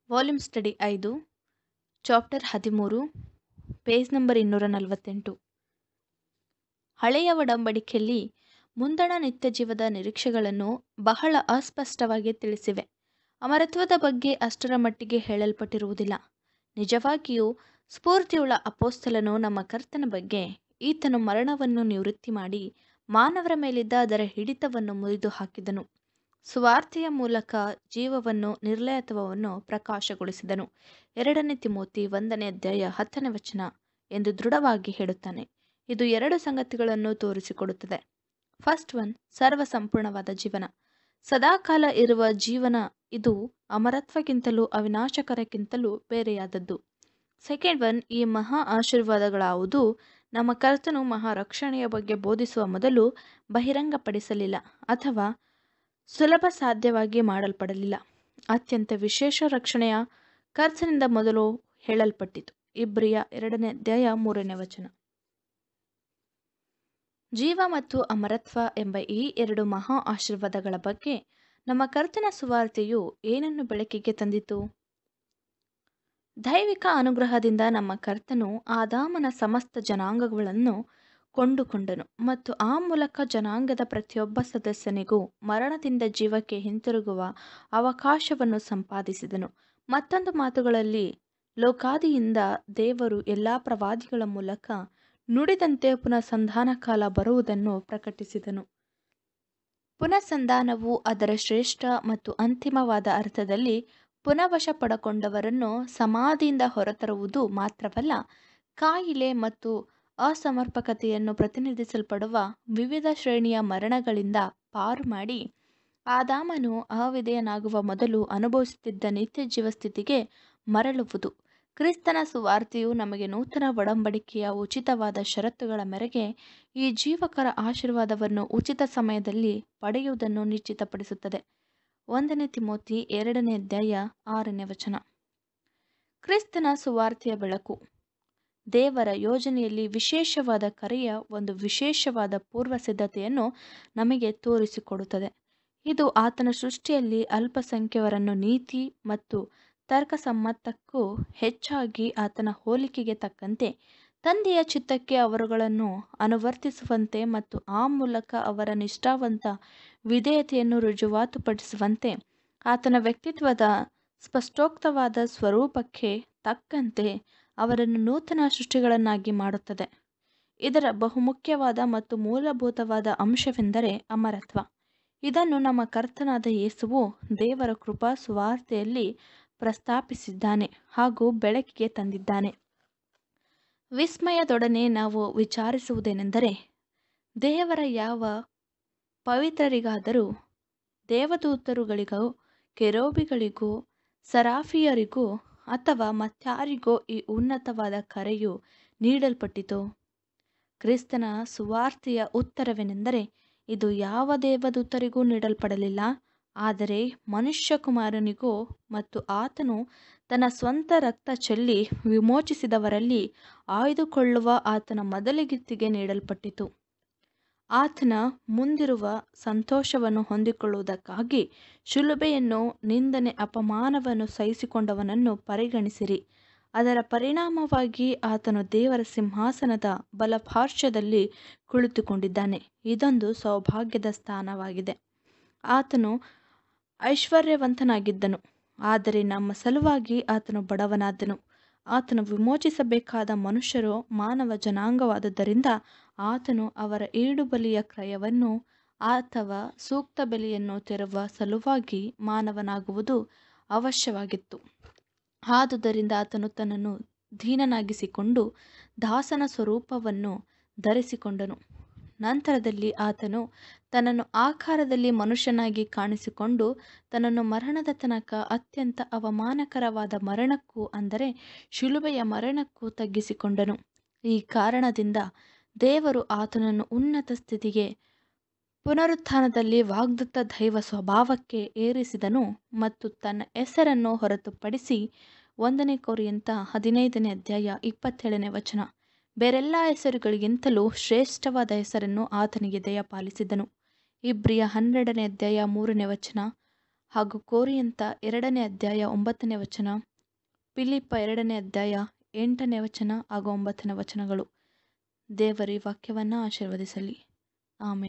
volume study ಐದು chapter ಹದಿಮೂರು page number ಇನ್ನೂರ ನಲವತ್ತೆಂಟು ಹಳೆಯ ಒಡಂಬಡಿಕೆಯಲ್ಲಿ ಮುಂದಣ ನಿತ್ಯಜೀವದ ನಿರೀಕ್ಷೆಗಳನ್ನು ಬಹಳ ಅಸ್ಪಷ್ಟವಾಗಿ ತಿಳಿಸಿವೆ ಅಮರತ್ವದ ಬಗ್ಗೆ ಅಷ್ಟರ ಮಟ್ಟಿಗೆ ಹೇಳಲ್ಪಟ್ಟಿರುವುದಿಲ್ಲ ನಿಜವಾಗಿಯೂ ಸ್ಫೂರ್ತಿಯುಳ್ಳ ಅಪೋಸ್ತಲನು ನಮ್ಮ ಕರ್ತನ ಬಗ್ಗೆ ಈತನು ಮರಣವನ್ನು ನಿವೃತ್ತಿ ಮಾಡಿ ಮಾನವರ ಮೇಲಿದ್ದ ಅದರ ಹಿಡಿತವನ್ನು ಮುರಿದು ಹಾಕಿದನು ಸುವಾರ್ತೆಯ ಮೂಲಕ ಜೀವವನ್ನು ನಿರ್ಲಯತ್ವವನ್ನು ಪ್ರಕಾಶಗೊಳಿಸಿದನು ಎರಡನೇ ತಿಮೋತಿ ಒಂದನೇ ಅಧ್ಯಾಯ ಹತ್ತನೇ ವಚನ ಎಂದು ದೃಢವಾಗಿ ಹೇಳುತ್ತಾನೆ ಇದು ಎರಡು ಸಂಗತಿಗಳನ್ನು ತೋರಿಸಿಕೊಡುತ್ತದೆ ಫಸ್ಟ್ ಒನ್ ಸರ್ವ ಸಂಪೂರ್ಣವಾದ ಜೀವನ ಸದಾಕಾಲ ಇರುವ ಜೀವನ ಇದು ಅಮರತ್ವಕ್ಕಿಂತಲೂ ಅವಿನಾಶಕರಕ್ಕಿಂತಲೂ ಬೇರೆಯಾದದ್ದು ಸೆಕೆಂಡ್ ಒನ್ ಈ ಮಹಾ ಆಶೀರ್ವಾದಗಳಾವುದು ನಮ್ಮ ಕರ್ತನು ಮಹಾ ರಕ್ಷಣೆಯ ಬಗ್ಗೆ ಬೋಧಿಸುವ ಮೊದಲು ಬಹಿರಂಗಪಡಿಸಲಿಲ್ಲ ಅಥವಾ ಸುಲಭ ಸಾಧ್ಯವಾಗಿ ಮಾಡಲ್ಪಡಲಿಲ್ಲ ಅತ್ಯಂತ ವಿಶೇಷ ರಕ್ಷಣೆಯ ಕರ್ತನಿಂದ ಮೊದಲು ಹೇಳಲ್ಪಟ್ಟಿತು ಇಬ್ರಿಯ ಎರಡನೇ ಅಧ್ಯಾಯ ಮೂರನೇ ವಚನ ಜೀವ ಮತ್ತು ಅಮರತ್ವ ಎಂಬ ಈ ಎರಡು ಮಹಾ ಆಶೀರ್ವಾದಗಳ ಬಗ್ಗೆ ನಮ್ಮ ಕರ್ತನ ಸುವಾರ್ತೆಯು ಏನನ್ನು ಬೆಳಕಿಗೆ ತಂದಿತು ದೈವಿಕ ಅನುಗ್ರಹದಿಂದ ನಮ್ಮ ಕರ್ತನು ಆದಾಮನ ಸಮಸ್ತ ಜನಾಂಗಗಳನ್ನು ಕೊಂಡುಕೊಂಡನು ಮತ್ತು ಆ ಮೂಲಕ ಜನಾಂಗದ ಪ್ರತಿಯೊಬ್ಬ ಸದಸ್ಯನಿಗೂ ಮರಣದಿಂದ ಜೀವಕ್ಕೆ ಹಿಂತಿರುಗುವ ಅವಕಾಶವನ್ನು ಸಂಪಾದಿಸಿದನು ಮತ್ತೊಂದು ಮಾತುಗಳಲ್ಲಿ ಲೋಕಾದಿಯಿಂದ ದೇವರು ಎಲ್ಲ ಪ್ರವಾದಿಗಳ ಮೂಲಕ ನುಡಿದಂತೆ ಪುನಃಸಂಧಾನ ಕಾಲ ಬರುವುದನ್ನು ಪ್ರಕಟಿಸಿದನು ಪುನಃಸಂಧಾನವು ಅದರ ಶ್ರೇಷ್ಠ ಮತ್ತು ಅಂತಿಮವಾದ ಅರ್ಥದಲ್ಲಿ ಪುನಃವಶ ಪಡಕೊಂಡವರನ್ನು ಸಮಾಧಿಯಿಂದ ಹೊರತರುವುದು ಮಾತ್ರವಲ್ಲ ಕಾಯಿಲೆ ಮತ್ತು ಅಸಮರ್ಪಕತೆಯನ್ನು ಪ್ರತಿನಿಧಿಸಲ್ಪಡುವ ವಿವಿಧ ಶ್ರೇಣಿಯ ಮರಣಗಳಿಂದ ಪಾರು ಮಾಡಿ ಆದಾಮನು ಅವಿಧೇಯನಾಗುವ ಮೊದಲು ಅನುಭವಿಸುತ್ತಿದ್ದ ನಿತ್ಯ ಜೀವಸ್ಥಿತಿಗೆ ಮರಳುವುದು ಕ್ರಿಸ್ತನ ಸುವಾರ್ತೆಯು ನಮಗೆ ನೂತನ ಒಡಂಬಡಿಕೆಯ ಉಚಿತವಾದ ಷರತ್ತುಗಳ ಮೇರೆಗೆ ಈ ಜೀವಕರ ಆಶೀರ್ವಾದವನ್ನು ಉಚಿತ ಸಮಯದಲ್ಲಿ ಪಡೆಯುವುದನ್ನು ನಿಶ್ಚಿತಪಡಿಸುತ್ತದೆ ಒಂದನೇ ತಿಮೋತಿ ಎರಡನೇ ಅಧ್ಯಾಯ ಆರನೇ ವಚನ ಕ್ರಿಸ್ತನ ಸುವಾರ್ತೆಯ ಬೆಳಕು ದೇವರ ಯೋಜನೆಯಲ್ಲಿ ವಿಶೇಷವಾದ ಕರೆಯ ಒಂದು ವಿಶೇಷವಾದ ಪೂರ್ವ ಸಿದ್ಧತೆಯನ್ನು ನಮಗೆ ತೋರಿಸಿಕೊಡುತ್ತದೆ ಇದು ಆತನ ಸೃಷ್ಟಿಯಲ್ಲಿ ಅಲ್ಪಸಂಖ್ಯವರನ್ನು ನೀತಿ ಮತ್ತು ತರ್ಕಸಮ್ಮತಕ್ಕೂ ಹೆಚ್ಚಾಗಿ ಆತನ ಹೋಲಿಕೆಗೆ ತಕ್ಕಂತೆ ತಂದೆಯ ಚಿತ್ತಕ್ಕೆ ಅವರುಗಳನ್ನು ಅನುವರ್ತಿಸುವಂತೆ ಮತ್ತು ಆ ಮೂಲಕ ಅವರ ನಿಷ್ಠಾವಂತ ವಿಧೇಯತೆಯನ್ನು ರುಜುವಾತುಪಡಿಸುವಂತೆ ಆತನ ವ್ಯಕ್ತಿತ್ವದ ಸ್ಪಷ್ಟೋಕ್ತವಾದ ಸ್ವರೂಪಕ್ಕೆ ತಕ್ಕಂತೆ ಅವರನ್ನು ನೂತನ ಸೃಷ್ಟಿಗಳನ್ನಾಗಿ ಮಾಡುತ್ತದೆ ಇದರ ಬಹುಮುಖ್ಯವಾದ ಮತ್ತು ಮೂಲಭೂತವಾದ ಅಂಶವೆಂದರೆ ಅಮರತ್ವ ಇದನ್ನು ನಮ್ಮ ಕರ್ತನಾದ ಯೇಸುವು ದೇವರ ಕೃಪಾ ಸುವಾರ್ತೆಯಲ್ಲಿ ಪ್ರಸ್ತಾಪಿಸಿದ್ದಾನೆ ಹಾಗೂ ಬೆಳಕಿಗೆ ತಂದಿದ್ದಾನೆ ವಿಸ್ಮಯದೊಡನೆ ನಾವು ವಿಚಾರಿಸುವುದೇನೆಂದರೆ ದೇವರ ಯಾವ ಪವಿತ್ರರಿಗಾದರೂ ದೇವದೂತರುಗಳಿಗೂ ಕೆರೋಬಿಗಳಿಗೂ ಸರಾಫಿಯರಿಗೂ ಅಥವಾ ಮತ್ತಾರಿಗೋ ಈ ಉನ್ನತವಾದ ಕರೆಯು ನೀಡಲ್ಪಟ್ಟಿತು ಕ್ರಿಸ್ತನ ಸುವಾರ್ತೆಯ ಉತ್ತರವೇನೆಂದರೆ ಇದು ಯಾವ ದೇವದೂತರಿಗೂ ನೀಡಲ್ಪಡಲಿಲ್ಲ ಆದರೆ ಮನುಷ್ಯಕುಮಾರನಿಗೂ ಮತ್ತು ಆತನು ತನ್ನ ಸ್ವಂತ ರಕ್ತ ಚೆಲ್ಲಿ ವಿಮೋಚಿಸಿದವರಲ್ಲಿ ಆಯ್ದುಕೊಳ್ಳುವ ಆತನ ಮೊದಲಿಗಿತ್ತಿಗೆ ನೀಡಲ್ಪಟ್ಟಿತು ಆತನ ಮುಂದಿರುವ ಸಂತೋಷವನ್ನು ಹೊಂದಿಕೊಳ್ಳುವುದಕ್ಕಾಗಿ ಶಿಲುಬೆಯನ್ನು ನಿಂದನೆ ಅಪಮಾನವನ್ನು ಸಹಿಸಿಕೊಂಡವನನ್ನು ಪರಿಗಣಿಸಿರಿ ಅದರ ಪರಿಣಾಮವಾಗಿ ಆತನು ದೇವರ ಸಿಂಹಾಸನದ ಬಲಪಾರ್ಶ್ವದಲ್ಲಿ ಕುಳಿತುಕೊಂಡಿದ್ದಾನೆ ಇದೊಂದು ಸೌಭಾಗ್ಯದ ಸ್ಥಾನವಾಗಿದೆ ಆತನು ಐಶ್ವರ್ಯವಂತನಾಗಿದ್ದನು ಆದರೆ ನಮ್ಮ ಸಲುವಾಗಿ ಆತನು ಬಡವನಾದನು ಆತನು ವಿಮೋಚಿಸಬೇಕಾದ ಮನುಷ್ಯರು ಮಾನವ ಜನಾಂಗವಾದುದರಿಂದ ಆತನು ಅವರ ಈಡುಬಲಿಯ ಕ್ರಯವನ್ನು ಅಥವಾ ಸೂಕ್ತ ಬೆಲೆಯನ್ನು ತೆರುವ ಸಲುವಾಗಿ ಮಾನವನಾಗುವುದು ಅವಶ್ಯವಾಗಿತ್ತು ಆದುದರಿಂದ ಆತನು ತನ್ನನ್ನು ದೀನನಾಗಿಸಿಕೊಂಡು ದಾಸನ ಸ್ವರೂಪವನ್ನು ಧರಿಸಿಕೊಂಡನು ನಂತರದಲ್ಲಿ ಆತನು ತನ್ನನ್ನು ಆಕಾರದಲ್ಲಿ ಮನುಷ್ಯನಾಗಿ ಕಾಣಿಸಿಕೊಂಡು ತನ್ನನ್ನು ಮರಣದ ತನಕ ಅತ್ಯಂತ ಅವಮಾನಕರವಾದ ಮರಣಕ್ಕೂ ಅಂದರೆ ಶಿಲುಬೆಯ ಮರಣಕ್ಕೂ ತಗ್ಗಿಸಿಕೊಂಡನು ಈ ಕಾರಣದಿಂದ ದೇವರು ಆತನನ್ನು ಉನ್ನತ ಸ್ಥಿತಿಗೆ ಪುನರುತ್ಥಾನದಲ್ಲಿ ವಾಗ್ದತ್ತ ದೈವ ಸ್ವಭಾವಕ್ಕೆ ಏರಿಸಿದನು ಮತ್ತು ತನ್ನ ಹೆಸರನ್ನು ಹೊರತುಪಡಿಸಿ ಒಂದನೇ ಕೊರಿಯಂತ ಹದಿನೈದನೇ ಅಧ್ಯಾಯ ಇಪ್ಪತ್ತೇಳನೇ ವಚನ ಬೇರೆಲ್ಲ ಹೆಸರುಗಳಿಗಿಂತಲೂ ಶ್ರೇಷ್ಠವಾದ ಹೆಸರನ್ನು ಆತನಿಗೆ ದಯಪಾಲಿಸಿದನು ಇಬ್ರಿಯ ಹನ್ನೆರಡನೇ ಅಧ್ಯಾಯ ಮೂರನೇ ವಚನ ಹಾಗೂ ಕೋರಿಯಂತ ಎರಡನೇ ಅಧ್ಯಾಯ ಒಂಬತ್ತನೇ ವಚನ ಪಿಲಿಪ್ಪ ಎರಡನೇ ಅಧ್ಯಾಯ ಎಂಟನೇ ವಚನ ಹಾಗೂ ಒಂಬತ್ತನೇ ವಚನಗಳು ದೇವರ ಈ ವಾಕ್ಯವನ್ನು ಆಶೀರ್ವದಿಸಲಿ ಆಮೇಲೆ